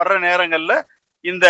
வர்ற நேரங்கள்ல இந்த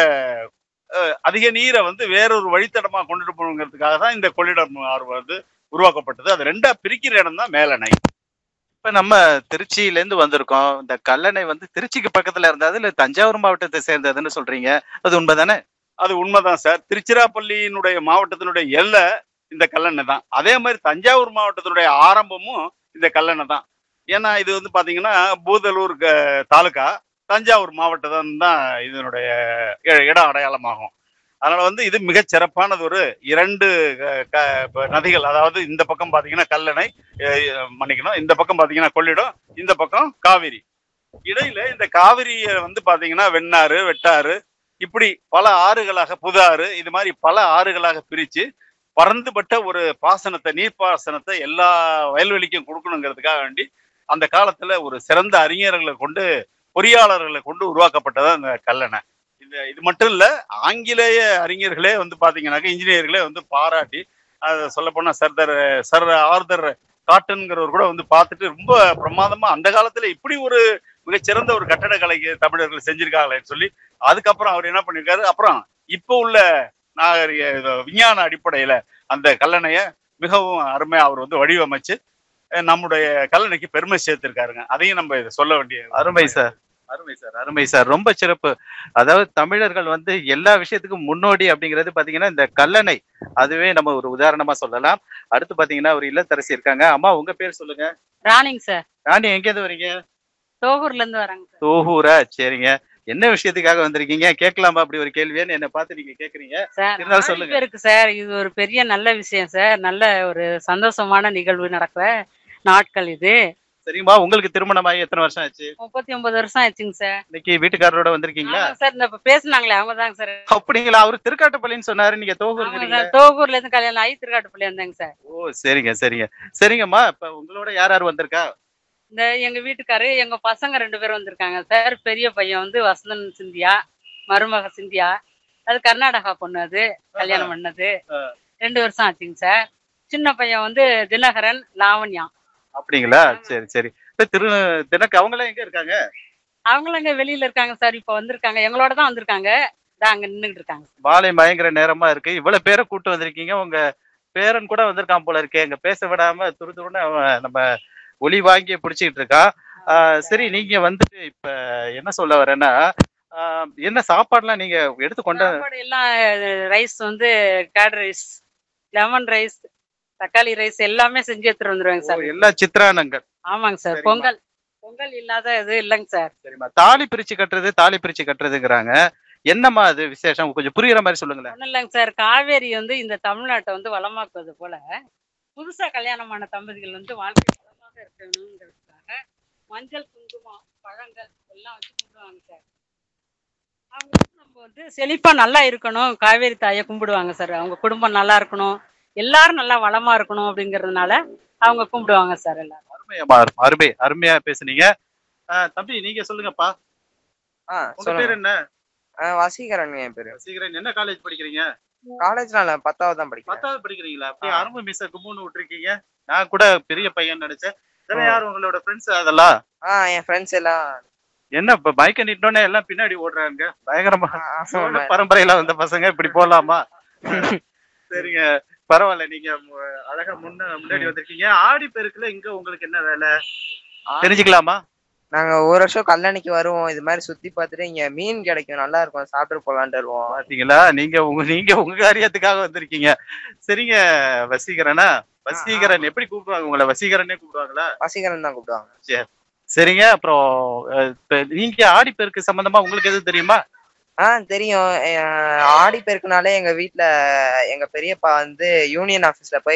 அஹ், அதிக நீரை வந்து வேறொரு வழித்தடமா கொண்டுட்டு போகணுங்கிறதுக்காக தான் இந்த கொள்ளிடம் ஆறு வந்து உருவாக்கப்பட்டது அது ரெண்டா பிரிக்கிற இடம் தான் மேலணை இப்ப நம்ம திருச்சியில இருந்து வந்திருக்கோம் இந்த கல்லணை வந்து திருச்சிக்கு பக்கத்துல இருந்தது இல்ல தஞ்சாவூர் மாவட்டத்தை சேர்ந்ததுன்னு சொல்றீங்க அது உண்மைதானே அது உண்மைதான் சார் திருச்சிராப்பள்ளியினுடைய மாவட்டத்தினுடைய எல்லை இந்த கல்லணை தான் அதே மாதிரி தஞ்சாவூர் மாவட்டத்தினுடைய ஆரம்பமும் இந்த கல்லணை தான் ஏன்னா இது வந்து பாத்தீங்கன்னா பூதலூர் க- தாலுகா தஞ்சாவூர் மாவட்டம் தான் இதனுடைய இ- இட அடையாளமாகும் அதனால வந்து இது மிகச் சிறப்பானது ஒரு இரண்டு க- க- இப்ப நதிகள் அதாவது இந்த பக்கம் பாத்தீங்கன்னா கல்லணை அஹ் மன்னிக்கணும் இந்த பக்கம் பாத்தீங்கன்னா கொள்ளிடம் இந்த பக்கம் காவிரி இடையில இந்த காவிரியை வந்து பாத்தீங்கன்னா வெண்ணாறு வெட்டாறு இப்படி பல ஆறுகளாக புது ஆறு இது மாதிரி பல ஆறுகளாக பிரிச்சு பறந்துபட்ட ஒரு பாசனத்தை நீர்ப்பாசனத்தை எல்லா வயல்வெளிக்கும் கொடுக்கணுங்கிறதுக்காக வேண்டி அந்த காலத்துல ஒரு சிறந்த அறிஞர்களை கொண்டு பொறியாளர்களை கொண்டு உருவாக்கப்பட்டதா இந்த கல்லணை இந்த இது மட்டும் இல்ல ஆங்கிலேய அறிஞர்களே வந்து பாத்தீங்கன்னாக்க இன்ஜினியர்களே வந்து பாராட்டி அதை சொல்ல போனா சர்தர் சர் ஆர்தர் காட்டன்கிறவர் கூட வந்து பார்த்துட்டு ரொம்ப பிரமாதமா அந்த காலத்துல இப்படி ஒரு மிகச்சிறந்த ஒரு கட்டடக்கலைக்கு தமிழர்கள் செஞ்சிருக்காங்களேன்னு சொல்லி அதுக்கப்புறம் அவர் என்ன பண்ணிருக்காரு அப்புறம் இப்போ உள்ள நாகரிக இது விஞ்ஞான அடிப்படையில அந்த கல்லணைய மிகவும் அருமையா அவர் வந்து வடிவமைச்சு அஹ் நம்முடைய கல்லணைக்கு பெருமை சேர்த்திருக்காருங்க அதையும் நம்ம இதை சொல்ல வேண்டிய அருமை சார் அருமை சார் அருமை சார் ரொம்ப சிறப்பு அதாவது தமிழர்கள் வந்து எல்லா விஷயத்துக்கும் முன்னோடி அப்படிங்கிறது பாத்தீங்கன்னா இந்த கல்லணை அதுவே நம்ம ஒரு உதாரணமா சொல்லலாம் அடுத்து பாத்தீங்கன்னா ஒரு இல்லத்தரசி இருக்காங்க அம்மா உங்க பேர் சொல்லுங்க ராணிங்க சார் ராணி எங்க இருந்து வரீங்க தோகூர்ல இருந்து வராங்க சார் தோகூரா சரிங்க என்ன விஷயத்துக்காக வந்திருக்கீங்க கேட்கலாமா அப்படி ஒரு கேள்வின்னு என்ன பார்த்து நீங்க கேக்குறீங்க சார் இருந்தாலும் நாலு சொல்லுங்க. பேருக்கு சார் இது ஒரு பெரிய நல்ல விஷயம் சார் நல்ல ஒரு சந்தோஷமான நிகழ்வு நடக்கிற நாட்கள் இது சரிங்கம்மா உங்களுக்கு திருமணமாகி எத்தனை வருஷம் ஆச்சு முப்பத்தி ஒன்பது வருஷம் ஆச்சுங்க சார் இன்னைக்கு வீட்டுக்காரரோட வந்திருக்கீங்களா ஆமாங்க சார் இந்த இப்ப பேசுனாங்களே அவங்க தாங்க சார் அப்படிங்களா அவரு திருக்காட்டுப்பள்ளின்னு சொன்னாரு நீங்க ஆமாங்க தோகூர் சார் தோகூர்ல இருந்து கல்யாணம் ஆகி திருக்காட்டுப்பள்ளி வந்தாங்க சார் ஓ சரிங்க சரிங்க சரிங்கம்மா இப்ப உங்களோட யார் யார் வந்திருக்கா இந்த எங்க வீட்டுக்காரு எங்க பசங்க ரெண்டு பேரும் வந்திருக்காங்க சார் பெரிய பையன் வந்து வசந்தன் சிந்தியா மருமக சிந்தியா அது கர்நாடகா பொண்ணு அது கல்யாணம் பண்ணது ஆ. ரெண்டு வருஷம் ஆச்சுங்க சார் சின்ன பையன் வந்து தினகரன் லாவண்யா அப்படிங்களா சரி சரி இப்ப திரு தினக்கு அவங்களாம் எங்க இருக்காங்க அவங்களும் அங்க வெளியில இருக்காங்க சார் இப்ப வந்திருக்காங்க எங்களோட தான் வந்திருக்காங்க இதான் அங்க நின்னுட்டு இருக்காங்க மாலை மயங்குற நேரமா இருக்கு இவ்வளவு பேரை கூட்டு வந்திருக்கீங்க உங்க பேரன் கூட வந்திருக்கான் போல இருக்கே எங்க பேச விடாம துரு துருன்னு அவன் நம்ம ஒளி வாங்கி பிடிச்சிக்கிட்டு இருக்கான் ஆஹ் சரி நீங்க வந்துட்டு இப்ப என்ன சொல்ல வரேன்னா ஆஹ் என்ன சாப்பாடுலாம் நீங்க எடுத்து கொண்ட சாப்பாடு எல்லாம் ரைஸ் வந்து கேட் ரைஸ் லெமன் ரைஸ் தக்காளி ரைஸ் எல்லாமே செஞ்சு எடுத்துட்டு வந்துருவாங்க சார் எல்லா சித்திரானங்கள் ஆமாங்க சார் சரிம்மா. பொங்கல் பொங்கல் இல்லாத இது இல்லைங்க சார் சரிம்மா தாலி பிரிச்சு கட்டுறது தாலி பிரிச்சு கட்டுறதுங்கிறாங்க என்னம்மா அது விசேஷம் கொஞ்சம் புரியுற மாதிரி சொல்லுங்களேன் ஒன்றும் இல்லைங்க சார் காவேரி வந்து இந்த தமிழ்நாட்டை வந்து வளமாக்குவது போல புதுசா கல்யாணமான தம்பதிகள் வந்து வாழ்க்கை வளமாக இருக்கணுங்கிறதுக்காக மஞ்சள் குங்குமம் பழங்கள் எல்லாம் வச்சு கும்பிடுவாங்க சார் அவங்க வந்து நம்ம வந்து செழிப்பா நல்லா இருக்கணும் காவேரி தாயை கும்பிடுவாங்க சார் அவங்க குடும்பம் நல்லா இருக்கணும் எல்லாரும் நல்லா வளமா இருக்கணும் அப்படிங்கிறதுனால அவங்க கும்பிடுவாங்க சார் எல்லாரும் அருமையம்மா அருமை அருமையா பேசுனீங்க ஆஹ் தம்பி நீங்க சொல்லுங்கப்பா ஆ உங்க பேர் சொல்லுங்க என்ன ஆ, வசீகரன் என் பேரு சீக்கிரம் என்ன காலேஜ் படிக்கிறீங்க காலேஜ்ல இல்ல பத்தாவது தான் படிக்கிறேன் பத்தாவது படிக்கிறீங்களா அப்படியே ஆ. அருமை மிஸ் கும்புன்னு விட்டுருக்கீங்க நான் கூட பெரிய பையன் நினைச்சேன் இதெல்லாம் ஆ. யார் உங்களோட ஃப்ரெண்ட்ஸ் அதெல்லாம் ஆ என் ஃப்ரெண்ட்ஸ் எல்லாம் என்ன இப்ப பைக் நிட்டோன்னே எல்லாம் பின்னாடி ஓடுறாங்க பயங்கரமா ஆ, ஆ, சோழ பரம்பரையில வந்த பசங்க இப்படி போலாமா சரிங்க பரவாயில்ல நீங்க மு- அழகா முன்ன முன்னாடி வந்திருக்கீங்க ஆடி பெருக்குல இங்க உங்களுக்கு என்ன வேலை தெரிஞ்சுக்கலாமா நாங்க ஒரு வருஷம் கல்லணைக்கு வருவோம் இது மாதிரி சுத்தி பார்த்துட்டு இங்க மீன் கிடைக்கும் நல்லா இருக்கும் சாப்பிட்டு போலான்ட்டு வருவோம் பாத்தீங்களா நீங்க உங்க நீங்க உங்க காரியத்துக்காக வந்திருக்கீங்க சரிங்க வசீகரனா வசீகரன் எப்படி கூப்பிடுவாங்க உங்களை வசீகரனே கூப்பிடுவாங்களா வசீகரன் தான் கூப்பிடுவாங்க சரிங்க அப்புறம் அஹ், இப்ப நீங்க ஆடி பெருக்கு சம்பந்தமா உங்களுக்கு எதுவும் தெரியுமா ஆ தெரியும் அஹ் ஆடி பெருக்குனாலே எங்க வீட்ல எங்க பெரியப்பா வந்து யூனியன் ஆபீஸ்ல போய்